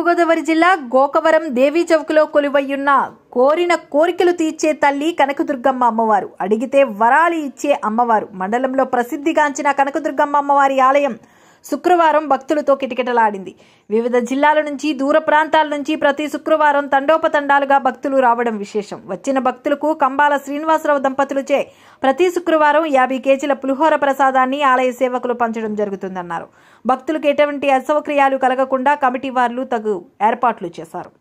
తూర్పుగోదావరి జిల్లా గోకవరం దేవీ చౌక్లో కొలువయ్యున్న కోరిన కోరికలు తీర్చే తల్లి కనకదుర్గమ్మ అమ్మవారు అడిగితే వరాలు ఇచ్చే అమ్మవారు మండలంలో ప్రసిద్ధిగాంచిన కనకదుర్గమ్మ అమ్మవారి ఆలయం శుక్రవారం భక్తులతో కిటకిటలాడింది వివిధ జిల్లాల నుంచి దూర ప్రాంతాల నుంచి ప్రతి శుక్రవారం తండోపతండాలుగా భక్తులు రావడం విశేషం వచ్చిన భక్తులకు కంబాల శ్రీనివాసరావు దంపతులచే ప్రతి శుక్రవారం యాభై కేజీల పులిహోర ప్రసాదాన్ని ఆలయ సేవకులు పంచడం జరుగుతుందన్నారు భక్తులకు ఎటువంటి అసౌకర్యాలు కలగకుండా కమిటీ వారు తగు ఏర్పాట్లు చేశారు